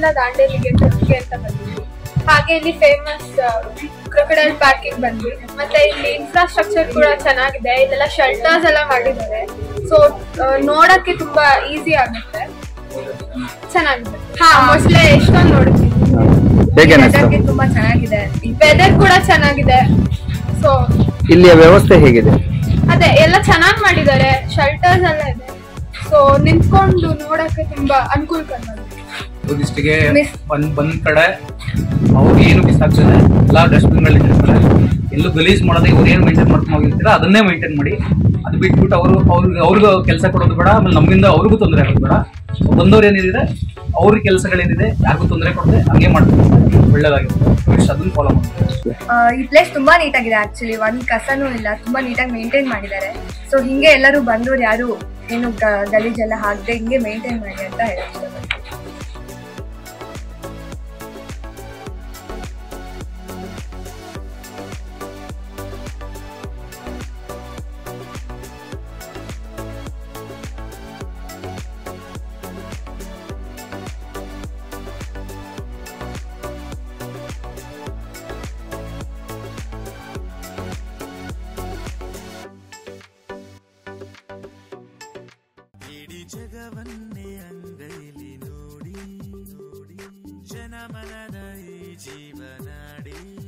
ಇಂದ ದಾಂಡೇಲಿಗೆ ಟ್ರಿಪ್ಗೆ ಅಂತ ಬಂದಿದ್ವಿ ಹಾಗೆ ಇಲ್ಲಿ ಫೇಮಸ್ ಕ್ರೊಕಡೈಲ್ ಪಾರ್ಕಿಂಗ್ ಬಂದ್ವಿ ಮತ್ತೆ ಇಲ್ಲಿ ಇನ್ಫ್ರಾಸ್ಟ್ರಕ್ಚರ್ ಕೂಡ ಚೆನ್ನಾಗಿದೆ ಇಲ್ಲೆಲ್ಲ ಶೆಲ್ಟರ್ಸ್ ಎಲ್ಲ ಮಾಡಿದ್ದಾರೆ ಸೊ ನೋಡಕ್ಕೆ ತುಂಬಾ ಈಸಿ ಆಗುತ್ತೆ ಚೆನ್ನಾಗಿದೆ ಹಾ ಮೊಸಳೆ ಎಷ್ಟೊಂದು ನೋಡಿದ್ವಿ ಹೇಗೆ ಅನಿಸ್ತು Weather ತುಂಬಾ ಚೆನ್ನಾಗಿದೆ ವೆದರ್ ಕೂಡ ಚೆನ್ನಾಗಿದೆ ಸೊ ಇಲ್ಲಿಯ ವ್ಯವಸ್ಥೆ ಹೇಗಿದೆ ಅದೇ ಎಲ್ಲ ಚೆನ್ನಾಗಿ ಮಾಡಿದ್ದಾರೆ ಶೆಲ್ಟರ್ಸ್ ಎಲ್ಲ ಇದೆ ಸೊ ನಿಂತ್ಕೊಂಡು ನೋಡಕ್ಕೆ ತುಂಬಾ ಅನುಕೂಲಕರವಾಗಿದೆ ಟೂರಿಸ್ಟ್ಗೆ Miss- ಬಂದ್ ಬಂದ್ ಕಡೆ ಅವ್ರು ಏನು ಬಿಸಾಕ್ತದೆ ಎಲ್ಲ ಡಸ್ಟ್ಬಿನ್ ಗಳು ಇಟ್ಟಿರ್ತಾರೆ ಎಲ್ಲೂ ಗಲೀಜ್ ಮಾಡದೆ ಇವ್ರು ಏನು ಮೇಂಟೈನ್ ಮಾಡ್ಕೊಂಡು ಹೋಗಿರ್ತೀರ ಅದನ್ನೇ ಮೇಂಟೈನ್ ಮಾಡಿ ಅದು ಬಿಟ್ಬಿಟ್ಟು ಅವರು ಅವ್ರಿಗೆ ಅವ್ರಿಗೂ ಕೆಲಸ ಕೊಡೋದು ಬೇಡ ಆಮೇಲೆ ನಮ್ಮಿಂದ ಅವ್ರಿಗೂ ತೊಂದರೆ ಆಗೋದು ಬೇಡ So ಬಂದವ್ರು ಏನಿದೆ ಅವ್ರ ಕೆಲಸಗಳೇನಿದೆ ಯಾರಿಗೂ ತೊಂದರೆ ಕೊಡದೆ ಹಂಗೆ ಮಾಡ್ತಾರೆ ಒಳ್ಳೇದಾಗಿರುತ್ತೆ ಟೂರಿಸ್ಟ್ ಅದನ್ನ ಫಾಲೋ ಮಾಡ್ತಾರೆ ಆ, ಈ ಪ್ಲೇಸ್ ತುಂಬಾ ನೀಟಾಗಿದೆ ಆಕ್ಚುಲಿ ಒಂದ್ ಕಸನೂ ಇಲ್ಲ ತುಂಬಾ ನೀಟಾಗಿ ಮೇಂಟೈನ್ ಮಾಡಿದ್ದಾರೆ ಸೊ ಹಿಂಗೆ ಎಲ್ಲರೂ ಬಂದವ್ರು ಯಾರು ಏನು ಗ- ಗಲೀಜೆಲ್ಲ ಹಾಕದೆ ಹಿಂಗೆ ಮೇಂಟೈನ್ ಮಾಡಿ ಅಂತ ಹೇಳಕ್ ಇಷ್ಟಪಡ್ತೀನಿ ಇಡೀ ಜಗವನ್ನೇ ಅಂಗೈಲಿ ನೋಡಿ ನೋಡಿ ಜನಮನದ ಈ ಜೀವನಾಡಿ